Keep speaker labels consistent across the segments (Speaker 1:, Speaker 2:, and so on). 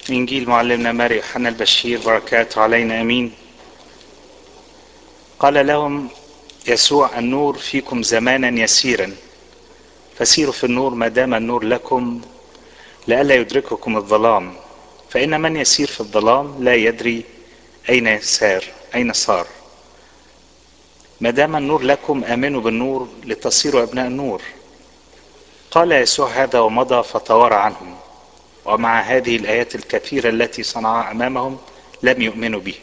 Speaker 1: إنجيل معلمنا ماري يوحنا البشير بركاته علينا أمين قال لهم يسوع النور فيكم زمانا يسيرا فسيروا في النور ما دام النور لكم لئلا يدرككم الظلام فإن من يسير في الظلام لا يدري أين سار أين صار ما دام النور لكم آمنوا بالنور لتصيروا أبناء النور قال يسوع هذا ومضى فتوارى عنهم ومع هذه الآيات الكثيرة التي صنعها أمامهم لم يؤمنوا به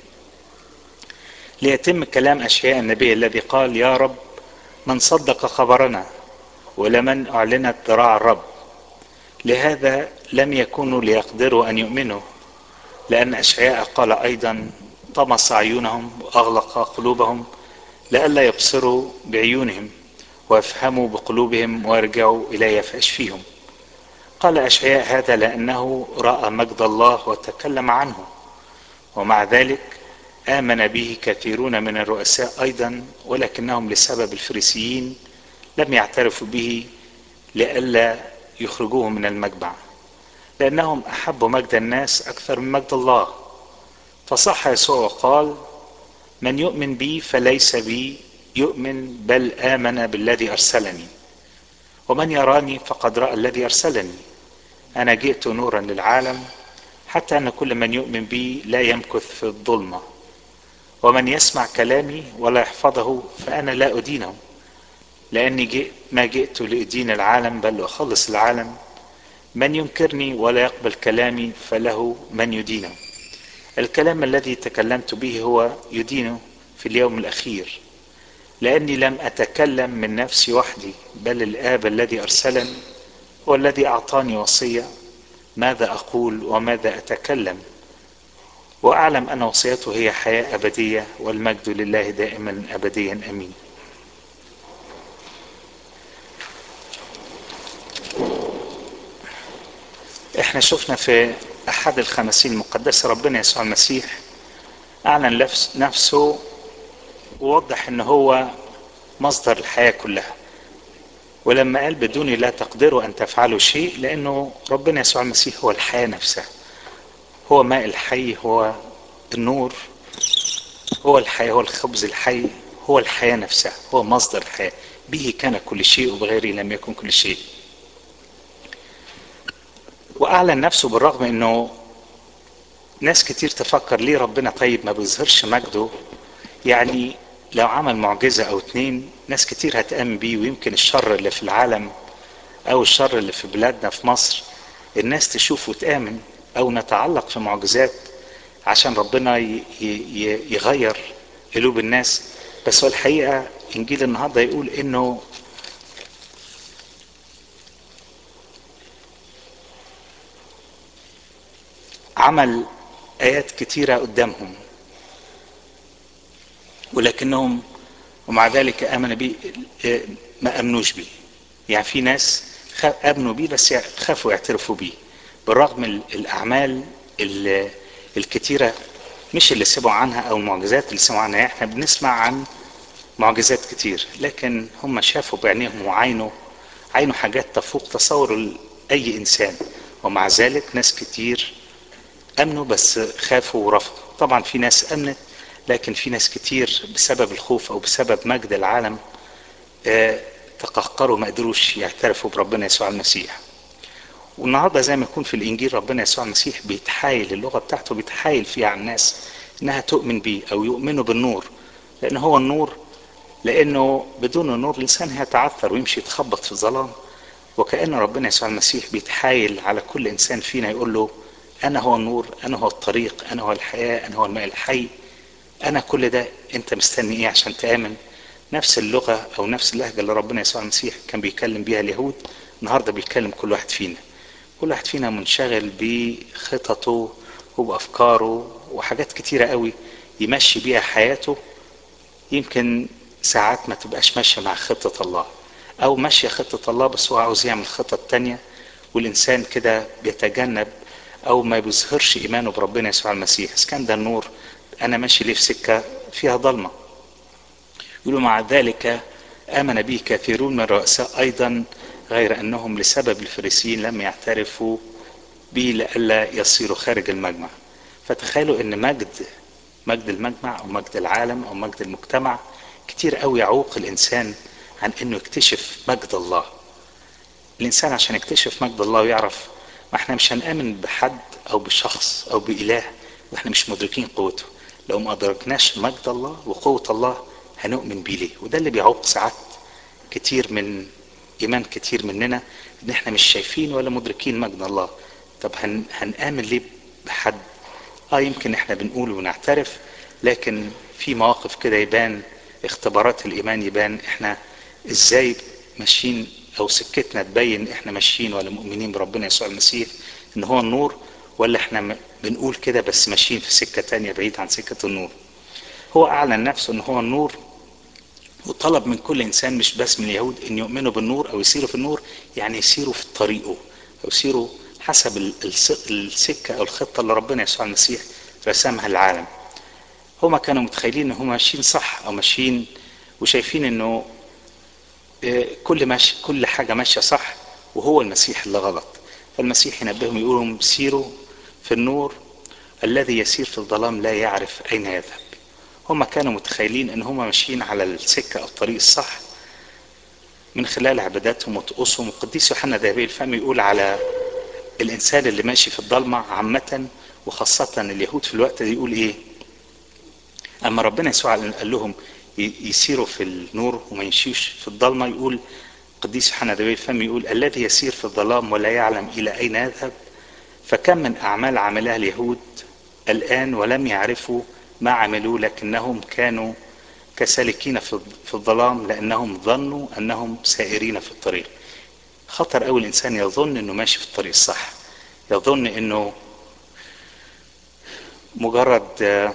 Speaker 1: ليتم كلام أشياء النبي الذي قال يا رب من صدق خبرنا ولمن أعلنت ذراع الرب لهذا لم يكونوا ليقدروا أن يؤمنوا لأن أشعياء قال أيضا طمس عيونهم وأغلق قلوبهم لئلا يبصروا بعيونهم ويفهموا بقلوبهم ويرجعوا إلي فأشفيهم قال أشعياء هذا لأنه رأى مجد الله وتكلم عنه ومع ذلك آمن به كثيرون من الرؤساء أيضا ولكنهم لسبب الفريسيين لم يعترفوا به لئلا يخرجوه من المجمع لأنهم أحبوا مجد الناس أكثر من مجد الله فصح يسوع وقال من يؤمن بي فليس بي يؤمن بل آمن بالذي أرسلني ومن يراني فقد رأى الذي أرسلني أنا جئت نورا للعالم حتى أن كل من يؤمن بي لا يمكث في الظلمة ومن يسمع كلامي ولا يحفظه فأنا لا أدينه لأني جئت ما جئت لأدين العالم بل أخلص العالم من ينكرني ولا يقبل كلامي فله من يدينه الكلام الذي تكلمت به هو يدينه في اليوم الأخير لأني لم أتكلم من نفسي وحدي بل الآب الذي أرسلني هو الذي أعطاني وصية ماذا أقول وماذا أتكلم وأعلم أن وصيته هي حياة أبدية والمجد لله دائما أبديا أمين احنا شفنا في أحد الخمسين المقدسة ربنا يسوع المسيح أعلن نفسه ووضح ان هو مصدر الحياة كلها ولما قال بدوني لا تقدروا ان تفعلوا شيء لانه ربنا يسوع المسيح هو الحياة نفسها هو ماء الحي هو النور هو الحياة هو الخبز الحي هو الحياة نفسها هو مصدر الحياة به كان كل شيء وبغيره لم يكن كل شيء واعلن نفسه بالرغم انه ناس كتير تفكر ليه ربنا طيب ما بيظهرش مجده يعني لو عمل معجزة أو اتنين ناس كتير هتأمن بيه ويمكن الشر اللي في العالم أو الشر اللي في بلادنا في مصر الناس تشوف وتآمن أو نتعلق في معجزات عشان ربنا يغير قلوب الناس بس هو الحقيقة إنجيل النهاردة يقول إنه عمل آيات كتيرة قدامهم ولكنهم ومع ذلك آمن بي ما أمنوش بيه يعني في ناس آمنوا بيه بس خافوا يعترفوا بيه بالرغم الأعمال الكتيرة مش اللي سمعوا عنها أو المعجزات اللي سمعوا عنها احنا بنسمع عن معجزات كتير لكن هم شافوا بعينيهم وعينوا عينوا حاجات تفوق تصور أي إنسان ومع ذلك ناس كتير أمنوا بس خافوا ورفضوا طبعا في ناس أمنت لكن في ناس كتير بسبب الخوف او بسبب مجد العالم تقهقروا ما قدروش يعترفوا بربنا يسوع المسيح والنهارده زي ما يكون في الانجيل ربنا يسوع المسيح بيتحايل اللغه بتاعته بيتحايل فيها على الناس انها تؤمن بيه او يؤمنوا بالنور لان هو النور لانه بدون النور الانسان هيتعثر ويمشي يتخبط في الظلام وكأن ربنا يسوع المسيح بيتحايل على كل انسان فينا يقول له انا هو النور انا هو الطريق انا هو الحياه انا هو الماء الحي انا كل ده انت مستني ايه عشان تامن نفس اللغه او نفس اللهجه اللي ربنا يسوع المسيح كان بيكلم بيها اليهود النهارده بيكلم كل واحد فينا كل واحد فينا منشغل بخططه وبافكاره وحاجات كتيره قوي يمشي بيها حياته يمكن ساعات ما تبقاش ماشيه مع خطه الله او ماشيه خطه الله بس هو عاوز يعمل خطط تانية والانسان كده بيتجنب او ما بيظهرش ايمانه بربنا يسوع المسيح اذا كان ده النور انا ماشي ليه في سكه فيها ضلمه يقولوا مع ذلك امن به كثيرون من الرؤساء ايضا غير انهم لسبب الفريسيين لم يعترفوا به لئلا يصيروا خارج المجمع فتخيلوا ان مجد مجد المجمع او مجد العالم او مجد المجتمع كتير قوي يعوق الانسان عن انه يكتشف مجد الله الانسان عشان يكتشف مجد الله ويعرف ما احنا مش هنآمن بحد او بشخص او بإله واحنا مش مدركين قوته لو ما ادركناش مجد الله وقوة الله هنؤمن بيه ليه وده اللي بيعوق ساعات كتير من ايمان كتير مننا ان احنا مش شايفين ولا مدركين مجد الله طب هن هنآمن ليه بحد اه يمكن احنا بنقول ونعترف لكن في مواقف كده يبان اختبارات الايمان يبان احنا ازاي ماشيين او سكتنا تبين احنا ماشيين ولا مؤمنين بربنا يسوع المسيح ان هو النور ولا احنا بنقول كده بس ماشيين في سكة تانية بعيد عن سكة النور هو اعلن نفسه ان هو النور وطلب من كل انسان مش بس من اليهود ان يؤمنوا بالنور او يسيروا في النور يعني يسيروا في طريقه او يسيروا حسب السكة او الخطة اللي ربنا يسوع المسيح رسمها العالم هما كانوا متخيلين ان هم ماشيين صح او ماشيين وشايفين انه كل ماشي كل حاجة ماشية صح وهو المسيح اللي غلط فالمسيح ينبههم يقولهم سيروا في النور الذي يسير في الظلام لا يعرف اين يذهب هم كانوا متخيلين ان هم ماشيين على السكة او الطريق الصح من خلال عباداتهم وطقوسهم القديس يوحنا ذهبي الفم يقول على الانسان اللي ماشي في الضلمة عامة وخاصة اليهود في الوقت ده يقول ايه اما ربنا يسوع قال لهم يسيروا في النور وما يمشيوش في الضلمة يقول القديس يوحنا ذهبي الفم يقول الذي يسير في الظلام ولا يعلم الى اين يذهب فكم من اعمال عملها اليهود الان ولم يعرفوا ما عملوا لكنهم كانوا كسالكين في الظلام لانهم ظنوا انهم سائرين في الطريق خطر قوي الانسان يظن انه ماشي في الطريق الصح يظن انه مجرد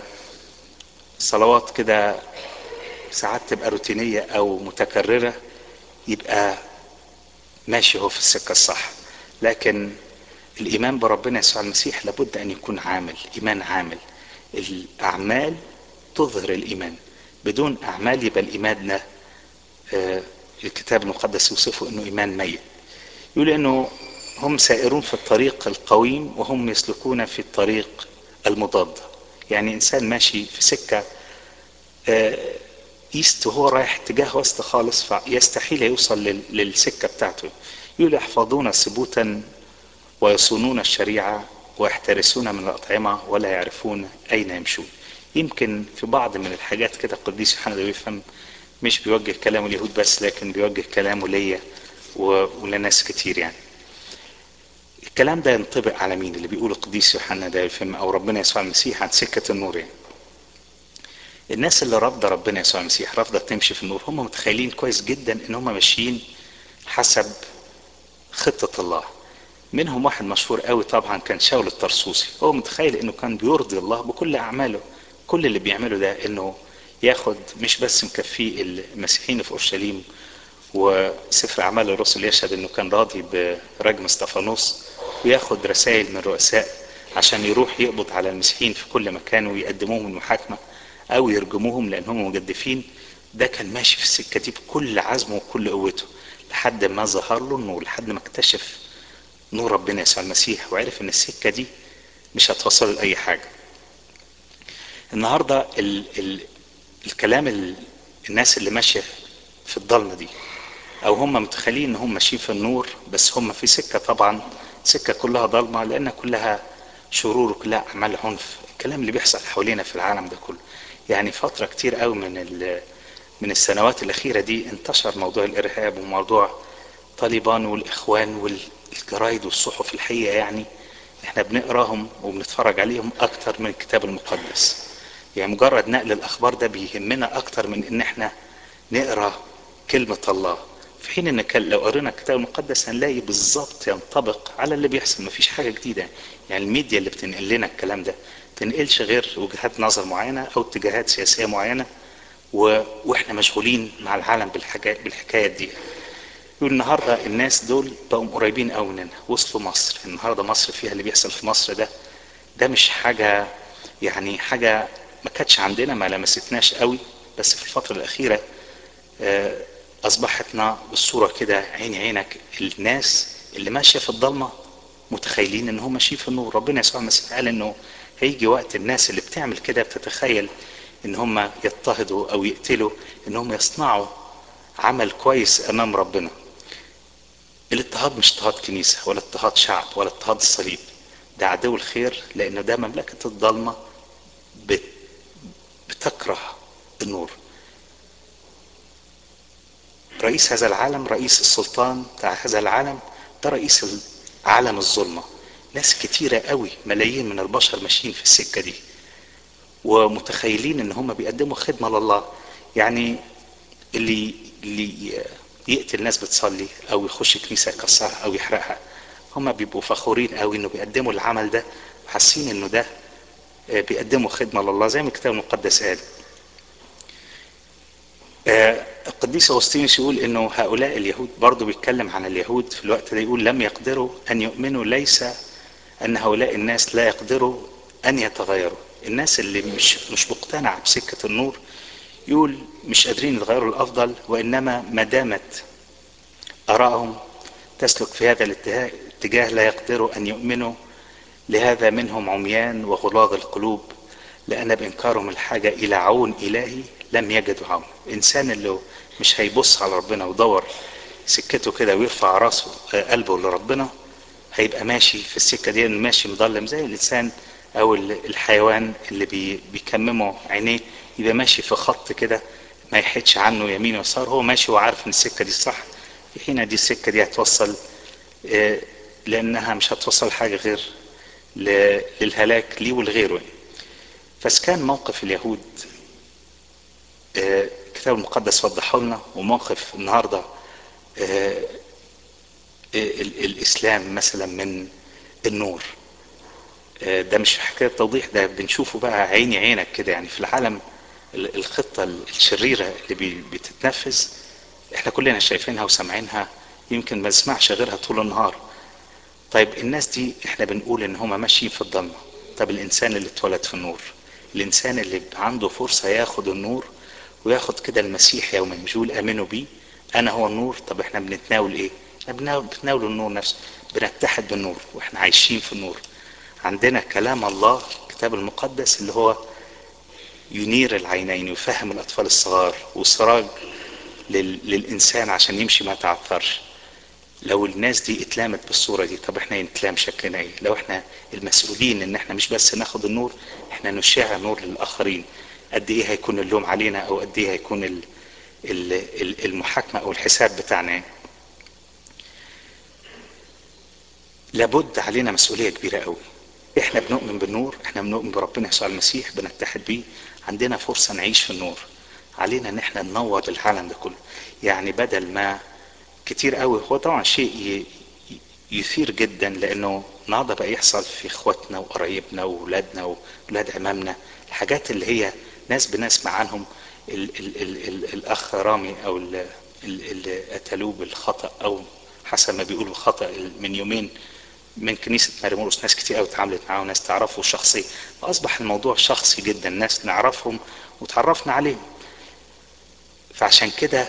Speaker 1: صلوات كده ساعات تبقى روتينية او متكررة يبقى ماشي هو في السكة الصح لكن الايمان بربنا يسوع المسيح لابد ان يكون عامل ايمان عامل الاعمال تظهر الايمان بدون اعمال يبقى الايمان ده آه الكتاب المقدس يوصفه انه ايمان ميت يقول انه هم سائرون في الطريق القويم وهم يسلكون في الطريق المضاد يعني انسان ماشي في سكة آه ايست وهو رايح اتجاه وسط خالص فيستحيل يوصل للسكة بتاعته يقول يحفظون ثبوتا ويصونون الشريعة ويحترسون من الأطعمة ولا يعرفون أين يمشون يمكن في بعض من الحاجات كده القديس يوحنا ده بيفهم مش بيوجه كلامه اليهود بس لكن بيوجه كلامه ليا ولناس كتير يعني الكلام ده ينطبق على مين اللي بيقول القديس يوحنا ده بيفهم او ربنا يسوع المسيح عن سكة النور يعني الناس اللي رافضه ربنا يسوع المسيح رافضه تمشي في النور هم متخيلين كويس جدا ان هم ماشيين حسب خطة الله منهم واحد مشهور قوي طبعا كان شاول الطرسوسي هو متخيل انه كان بيرضي الله بكل اعماله كل اللي بيعمله ده انه ياخد مش بس مكفيه المسيحيين في اورشليم وسفر اعمال الرسل يشهد انه كان راضي برجم استفانوس وياخد رسائل من رؤساء عشان يروح يقبض على المسيحيين في كل مكان ويقدموهم المحاكمة او يرجموهم لانهم مجدفين ده كان ماشي في السكة دي بكل عزمه وكل قوته لحد ما ظهر له النور لحد ما اكتشف نور ربنا يسوع المسيح وعرف ان السكة دي مش هتوصله لأي حاجة النهاردة ال ال الكلام ال الناس اللي ماشية في الضلمة دي او هم متخيلين ان هم ماشيين في النور بس هم في سكة طبعا سكة كلها ضلمة لان كلها شرور وكلها اعمال عنف الكلام اللي بيحصل حوالينا في العالم ده كله يعني فترة كتير قوي من من السنوات الاخيرة دي انتشر موضوع الارهاب وموضوع طالبان والاخوان والجرايد والصحف الحقيقة يعني احنا بنقراهم وبنتفرج عليهم اكتر من الكتاب المقدس يعني مجرد نقل الاخبار ده بيهمنا اكتر من ان احنا نقرا كلمة الله في حين ان لو قرينا الكتاب المقدس هنلاقي بالظبط ينطبق على اللي بيحصل مفيش حاجة جديدة يعني الميديا اللي بتنقل لنا الكلام ده تنقلش غير وجهات نظر معينة او اتجاهات سياسية معينة و... واحنا مشغولين مع العالم بالحاجات بالحكايات دي يقول النهاردة الناس دول بقوا قريبين قوي مننا وصلوا مصر النهاردة مصر فيها اللي بيحصل في مصر ده ده مش حاجة يعني حاجة ما كانتش عندنا ما لمستناش قوي بس في الفترة الأخيرة أصبحتنا بالصورة كده عيني عينك الناس اللي ماشية في الضلمة متخيلين ان هم ماشيين في النور ربنا يسوع المسيح قال انه هيجي وقت الناس اللي بتعمل كده بتتخيل ان هم يضطهدوا او يقتلوا ان هم يصنعوا عمل كويس امام ربنا الاضطهاد مش اضطهاد كنيسة ولا اضطهاد شعب ولا اضطهاد الصليب ده عدو الخير لأنه ده مملكة الضلمة بت... بتكره النور رئيس هذا العالم رئيس السلطان بتاع هذا العالم ده رئيس عالم الظلمة ناس كتيرة قوي ملايين من البشر ماشيين في السكة دي ومتخيلين ان هم بيقدموا خدمة لله يعني اللي اللي يقتل ناس بتصلي او يخش كنيسه يكسرها او يحرقها هما بيبقوا فخورين قوي انه بيقدموا العمل ده وحاسين انه ده بيقدموا خدمه لله زي ما الكتاب المقدس قال القديس اغسطينوس يقول انه هؤلاء اليهود برضه بيتكلم عن اليهود في الوقت ده يقول لم يقدروا ان يؤمنوا ليس ان هؤلاء الناس لا يقدروا ان يتغيروا الناس اللي مش مش مقتنعه بسكه النور يقول مش قادرين يتغيروا الافضل وانما ما دامت ارائهم تسلك في هذا الاتجاه لا يقدروا ان يؤمنوا لهذا منهم عميان وغلاظ القلوب لان بانكارهم الحاجه الى عون الهي لم يجدوا عون الانسان اللي مش هيبص على ربنا ويدور سكته كده ويرفع راسه قلبه لربنا هيبقى ماشي في السكه دي ماشي مظلم زي الانسان او الحيوان اللي بي بيكممه عينيه يبقى ماشي في خط كده ما يحيدش عنه يمين ويسار هو ماشي وعارف ان السكه دي صح في حين دي السكه دي هتوصل لانها مش هتوصل حاجه غير للهلاك ليه ولغيره فكان موقف اليهود الكتاب المقدس وضحه لنا وموقف النهارده الاسلام مثلا من النور ده مش حكايه توضيح ده بنشوفه بقى عيني عينك كده يعني في العالم الخطه الشريره اللي بتتنفذ احنا كلنا شايفينها وسامعينها يمكن ما نسمعش غيرها طول النهار طيب الناس دي احنا بنقول ان هم ماشيين في الضلمه طب الانسان اللي اتولد في النور الانسان اللي عنده فرصه ياخد النور وياخد كده المسيح يوما مش يقول امنوا بيه انا هو النور طب احنا بنتناول ايه احنا بنتناول النور نفسه بنتحد بالنور واحنا عايشين في النور عندنا كلام الله الكتاب المقدس اللي هو ينير العينين ويفهم الاطفال الصغار وسراج للانسان عشان يمشي ما تعثرش لو الناس دي اتلامت بالصورة دي طب احنا نتلام شكلنا ايه لو احنا المسؤولين ان احنا مش بس ناخد النور احنا نشع نور للاخرين قد ايه هيكون اللوم علينا او قد ايه هيكون ال ال المحاكمة او الحساب بتاعنا لابد علينا مسؤولية كبيرة قوي احنا بنؤمن بالنور احنا بنؤمن بربنا يسوع المسيح بنتحد بيه عندنا فرصة نعيش في النور علينا ان احنا ننور العالم ده كله يعني بدل ما كتير قوي هو طبعا شيء يثير جدا لانه النهارده بقى يحصل في اخواتنا وقرايبنا واولادنا واولاد عمامنا الحاجات اللي هي ناس بنسمع عنهم ال ال ال ال الاخ رامي او اللي قتلوه بالخطا او حسب ما بيقولوا خطا من يومين من كنيسه ماري مرقس ناس كتير قوي اتعاملت معاه وناس تعرفه شخصيا فاصبح الموضوع شخصي جدا ناس نعرفهم وتعرفنا عليهم فعشان كده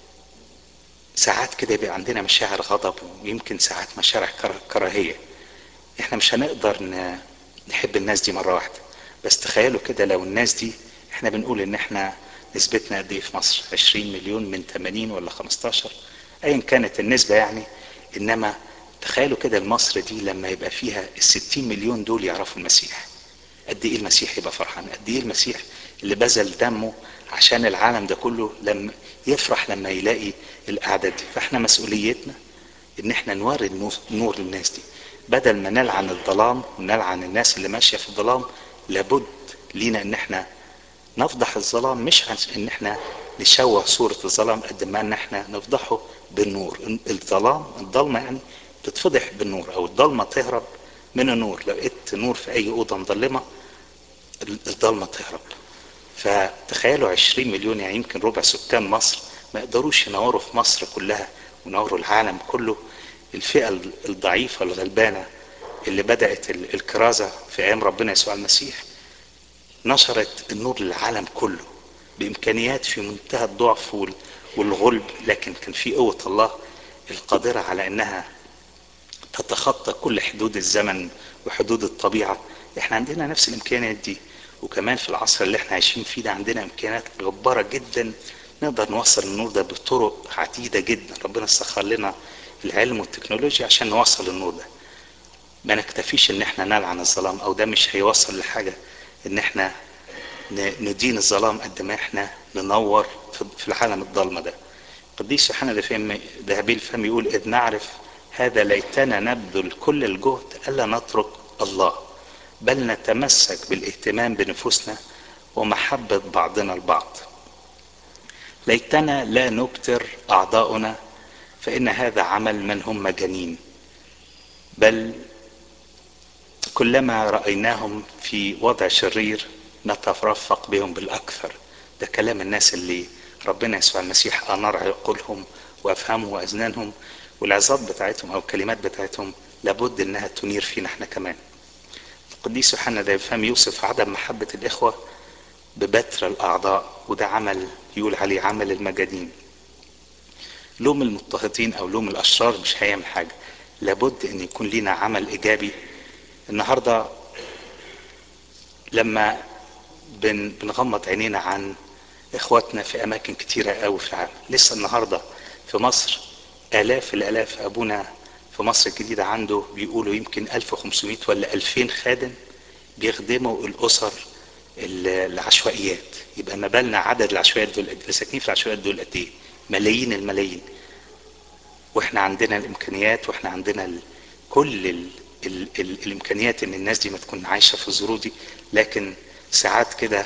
Speaker 1: ساعات كده يبقى عندنا مشاعر غضب ويمكن ساعات مشاعر كراهية احنا مش هنقدر نحب الناس دي مرة واحدة بس تخيلوا كده لو الناس دي احنا بنقول ان احنا نسبتنا قد ايه في مصر 20 مليون من 80 ولا 15 ايا كانت النسبة يعني انما تخيلوا كده مصر دي لما يبقى فيها ال 60 مليون دول يعرفوا المسيح قد ايه المسيح يبقى فرحان قد ايه المسيح اللي بذل دمه عشان العالم ده كله لما يفرح لما يلاقي القعدة دي فاحنا مسؤوليتنا ان احنا نوري النور للناس دي بدل ما نلعن الظلام ونلعن الناس اللي ماشية في الظلام لابد لينا ان احنا نفضح الظلام مش ان احنا نشوه صورة الظلام قد ما ان احنا نفضحه بالنور الظلام الضلمة يعني تتفضح بالنور او الضلمة تهرب من النور لو لقيت نور في اي اوضة مظلمة الضلمة تهرب فتخيلوا 20 مليون يعني يمكن ربع سكان مصر ما يقدروش ينوروا في مصر كلها ونوروا العالم كله الفئة الضعيفة الغلبانة اللي بدأت الكرازة في أيام ربنا يسوع المسيح نشرت النور للعالم كله بإمكانيات في منتهى الضعف والغلب لكن كان في قوة الله القادرة على أنها تتخطى كل حدود الزمن وحدود الطبيعة احنا عندنا نفس الامكانيات دي وكمان في العصر اللي احنا عايشين فيه ده عندنا امكانيات جبارة جدا نقدر نوصل النور ده بطرق عديدة جدا ربنا سخر لنا العلم والتكنولوجيا عشان نوصل النور ده ما نكتفيش ان احنا نلعن الظلام او ده مش هيوصل لحاجة ان احنا ندين الظلام قد ما احنا ننور في العالم الضلمة ده قديس يوحنا ده فهم ذهبي الفم يقول اذ نعرف هذا ليتنا نبذل كل الجهد الا نترك الله بل نتمسك بالاهتمام بنفوسنا ومحبة بعضنا البعض ليتنا لا نبتر اعضاؤنا فان هذا عمل من هم مجانين بل كلما رايناهم في وضع شرير نترفق بهم بالاكثر ده كلام الناس اللي ربنا يسوع المسيح انار عقولهم وافهمهم واذنانهم والعظات بتاعتهم او الكلمات بتاعتهم لابد انها تنير فينا احنا كمان القديس يوحنا ده يفهم يوصف عدم محبة الاخوة ببتر الاعضاء وده عمل يقول عليه عمل المجانين لوم المضطهدين او لوم الاشرار مش هيعمل حاجة لابد ان يكون لينا عمل ايجابي النهاردة لما بن بنغمض عينينا عن اخواتنا في اماكن كتيرة قوي في العالم لسه النهاردة في مصر الاف الالاف ابونا في مصر الجديدة عنده بيقولوا يمكن 1500 ولا 2000 خادم بيخدموا الاسر العشوائيات يبقى ما بالنا عدد العشوائيات دول اللي ساكنين في العشوائيات دول قد ايه ملايين الملايين واحنا عندنا الامكانيات واحنا عندنا ال كل ال ال ال الامكانيات ان الناس دي ما تكون عايشه في الظروف دي لكن ساعات كده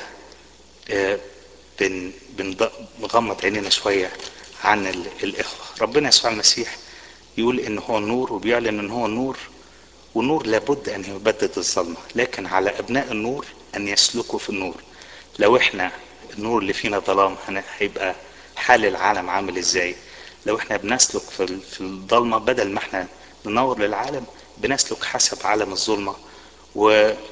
Speaker 1: بن بنغمض عينينا شويه عن الاخوه ربنا يسوع المسيح يقول ان هو النور وبيعلن ان هو النور والنور لابد ان يبدد الظلمه لكن على ابناء النور ان يسلكوا في النور لو احنا النور اللي فينا ظلام هيبقى حال العالم عامل ازاي لو احنا بنسلك في في الضلمه بدل ما احنا ننور للعالم بنسلك حسب عالم الظلمه و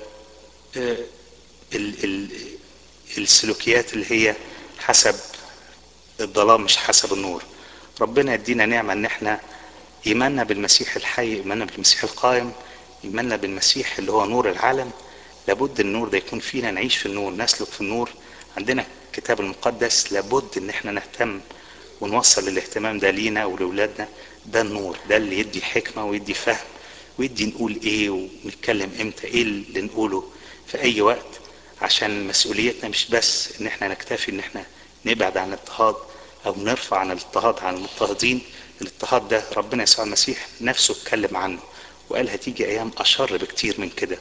Speaker 1: ال ال السلوكيات اللي هي حسب الظلام مش حسب النور ربنا يدينا نعمة ان احنا ايماننا بالمسيح الحي ايماننا بالمسيح القائم ايماننا بالمسيح اللي هو نور العالم لابد النور ده يكون فينا نعيش في النور نسلك في النور عندنا الكتاب المقدس لابد ان احنا نهتم ونوصل الاهتمام ده لينا ولولادنا ده النور ده اللي يدي حكمة ويدي فهم ويدي نقول ايه ونتكلم امتى ايه اللي نقوله في اي وقت عشان مسؤوليتنا مش بس ان احنا نكتفي ان احنا نبعد عن الاضطهاد او نرفع عن الاضطهاد عن المضطهدين الاضطهاد ده ربنا يسوع المسيح نفسه اتكلم عنه وقال هتيجي ايام اشر بكتير من كده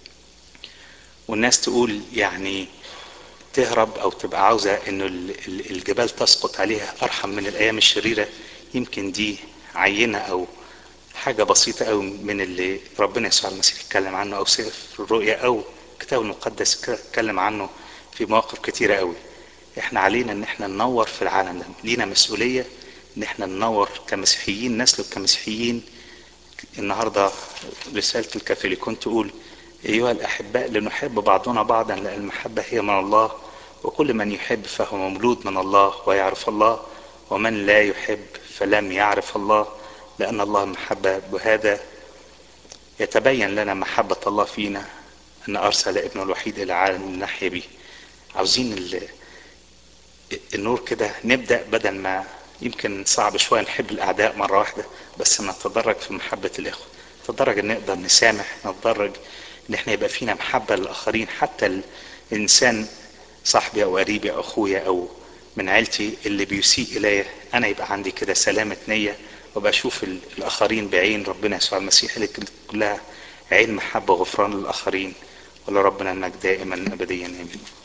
Speaker 1: والناس تقول يعني تهرب او تبقى عاوزة انه الجبال تسقط عليها ارحم من الايام الشريرة يمكن دي عينة او حاجة بسيطة او من اللي ربنا يسوع المسيح اتكلم عنه او سفر الرؤيا او الكتاب المقدس اتكلم عنه في مواقف كتيرة قوي احنا علينا ان احنا ننور في العالم ده لينا مسؤولية ان احنا ننور كمسيحيين نسلك كمسيحيين النهاردة رسالة الكاثوليكون تقول ايها الاحباء لنحب بعضنا بعضا لان المحبة هي من الله وكل من يحب فهو مولود من الله ويعرف الله ومن لا يحب فلم يعرف الله لان الله محبة بهذا يتبين لنا محبة الله فينا ان ارسل ابنه الوحيد الى العالم لنحيا به عاوزين النور كده نبدأ بدل ما يمكن صعب شوية نحب الأعداء مرة واحدة بس نتدرج في محبة الإخوة نتدرج إن نقدر نسامح نتدرج إن إحنا يبقى فينا محبة للآخرين حتى الإنسان صاحبي أو قريبي أو أخويا أو من عيلتي اللي بيسيء إلي أنا يبقى عندي كده سلامة نية وبشوف الآخرين بعين ربنا يسوع المسيح اللي كلها عين محبة وغفران للآخرين ولربنا المجد دائما أبديا آمين